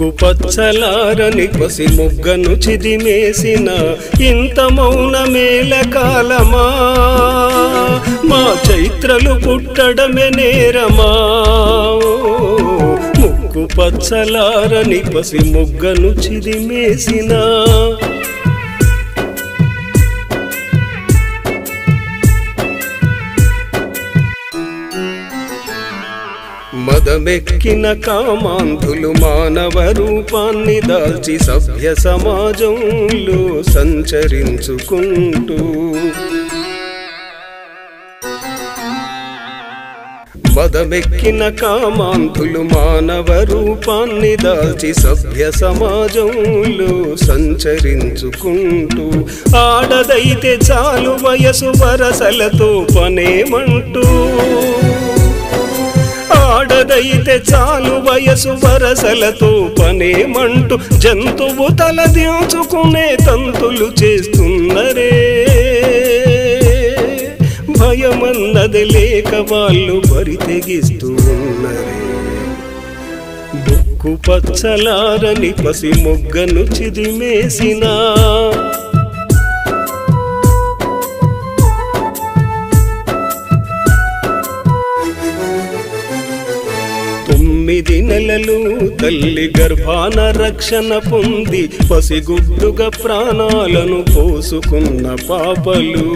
ముక్కు పచ్చలారని పసి మొగ్గను చిదిమేసిన ఇంత మౌనమేల కాలమా మా చైత్రలు పుట్టడమే నేరమా ముక్కు పచ్చలారని పసి మొగ్గను చిదిమేసిన మదమెక్కిన కామాంధులు మానవ రూపాన్ని దాల్చి సభ్య సమాజంలో సంచరించుకుంటూ మదమెక్కిన కామాంధులు మానవ రూపాన్ని దాల్చి సభ్య సమాజంలో సంచరించుకుంటూ ఆడదైతే చాలు వయసు వరసలతో పనేమంటూ ఆడదైతే చాలు వయసు వరసలతో పనేమంటూ జంతువు తలదించుకునే తంతులు చేస్తున్నరే భయమన్నది లేక వాళ్ళు బరి తెగిస్తూ ఉన్నరే బుక్కు పచ్చలారని పసి మొగ్గను చిదిమేసినా తొమ్మిది నెలలు తల్లి గర్భాన రక్షణ పొంది పసిగుడ్డుగా ప్రాణాలను పోసుకున్న పాపలు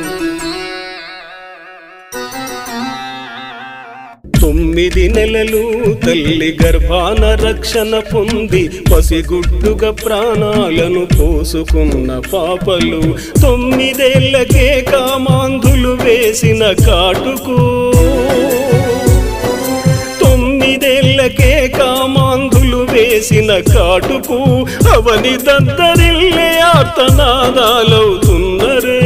తొమ్మిది నెలలు తల్లి గర్భాన రక్షణ పొంది పసిగుడ్డుగా ప్రాణాలను పోసుకున్న పాపలు తొమ్మిదేళ్లకే కామాంధులు వేసిన కాటుకు తొమ్మిదేళ్లకే కామాంధులు వేసిన కాటుకు అవని దద్దరిల్లే ఆర్తనాదాలవుతున్నరే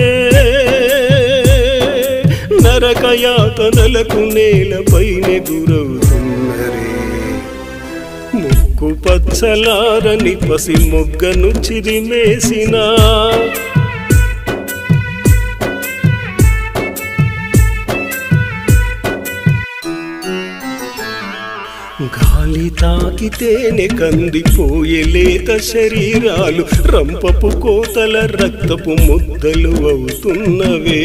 నరకయాతనలకు నేలపైనే గురవుతున్నరే ముక్కు పచ్చలారని పసి మొగ్గను చిరిమేసినా గాలి తాకితేనే కందిపోయే లేత శరీరాలు రంపపు కోతల రక్తపు ముద్దలు అవుతున్నవే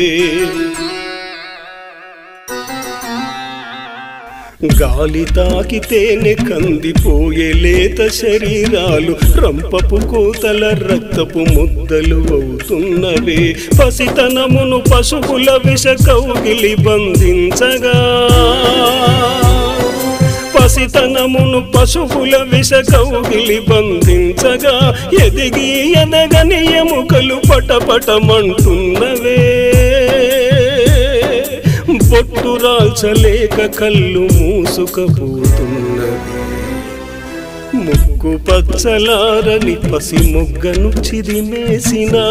గాలి తాకితేనే కందిపోయే లేత శరీరాలు రంపపు కోతల రక్తపు ముద్దలు అవుతున్నవే పసితనమును పశువుల విష కౌగిలి బంధించగా పసితనమును పశువుల విష కౌగిలి బంధించగా ఎదిగి ఎదగని ఎముకలు పటపటమంటున్నవే బొట్టు రాల్చలేక కళ్ళు మూసుకపోతున్నవి ముక్కు పచ్చలారని పసి మొగ్గను చిదిమేసినా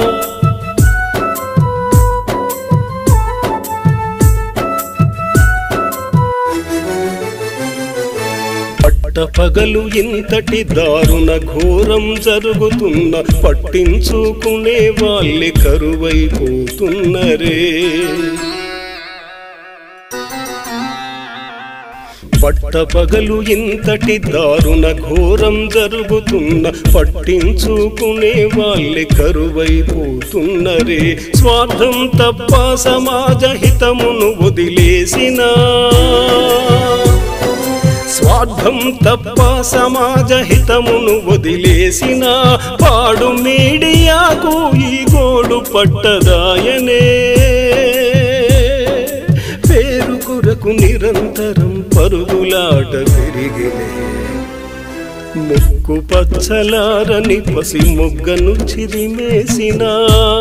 పగలు ఇంతటి దారుణ ఘోరం జరుగుతున్న పట్టించుకునే వాళ్ళే కరువైపోతున్నరే పట్టపగలు ఇంతటి దారుణ ఘోరం జరుగుతున్న పట్టించుకునే వాళ్ళే కరువైపోతున్నరే స్వార్థం తప్ప సమాజ హితమును వదిలేసినా స్వార్థం తప్ప సమాజ హితమును వదిలేసిన పాడు మీడియాకు ఈ గోడు పట్టదాయనే పేరు కొరకు నిరంతరం పరుగులాట పెరిగినే ముక్కు పచ్చలారని పసి మొగ్గను చిరిమేసినా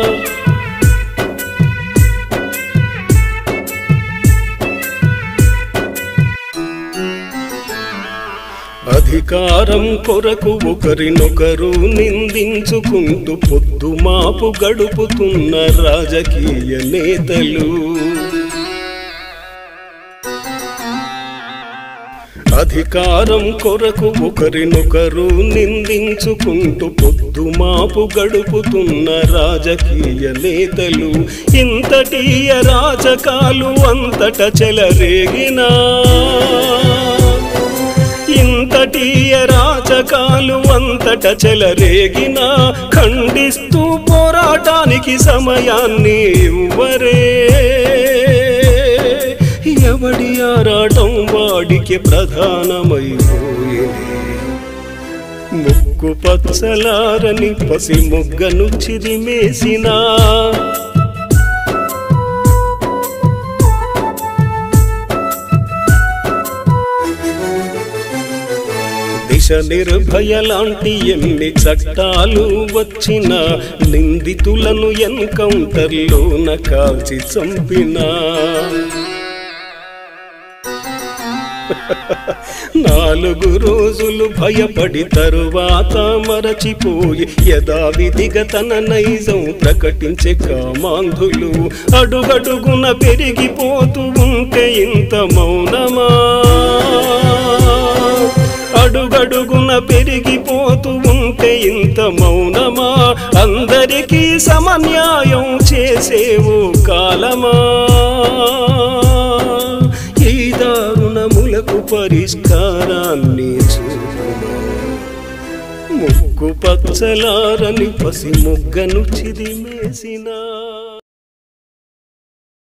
అధికారం కొరకు ఒకరినొకరు నిందించుకుంటూ పొద్దుమాపు గడుపుతున్న రాజకీయ నేతలు అధికారం కొరకు ఒకరినొకరు నిందించుకుంటూ పొద్దుమాపు గడుపుతున్న రాజకీయ నేతలు ఇంతటి రాజకాలు అంతట చెలరేగినా ఇంతటి రాజ అరాచకాలు అంతట చెలరేగిన ఖండిస్తూ పోరాటానికి సమయాన్ని ఇవ్వరే ఎవడి ఆరాటం వాడికి ప్రధానమైపోయింది ముక్కు పచ్చలారని పసి మొగ్గను చిరిమేసినా దిశ నిర్భయ లాంటి ఎన్ని చట్టాలు వచ్చిన నిందితులను ఎన్కౌంటర్లోన కాల్చి చంపినా నాలుగు రోజులు భయపడి తరువాత మరచిపోయి యథావిధిగా తన నైజం ప్రకటించే కామాంధులు అడుగడుగున పెరిగిపోతూ ఉంటే ఇంత మౌనమా అడుగడుగున పెరిగిపోతూ ఉంటే ఇంత మౌనమా అందరికీ సమన్యాయం చేసేవు కాలమా ఈ దారుణములకు పరిష్కారాన్ని చూపుమా ముగ్గు పచ్చలారని పసి మొగ్గను చిదిమేసినా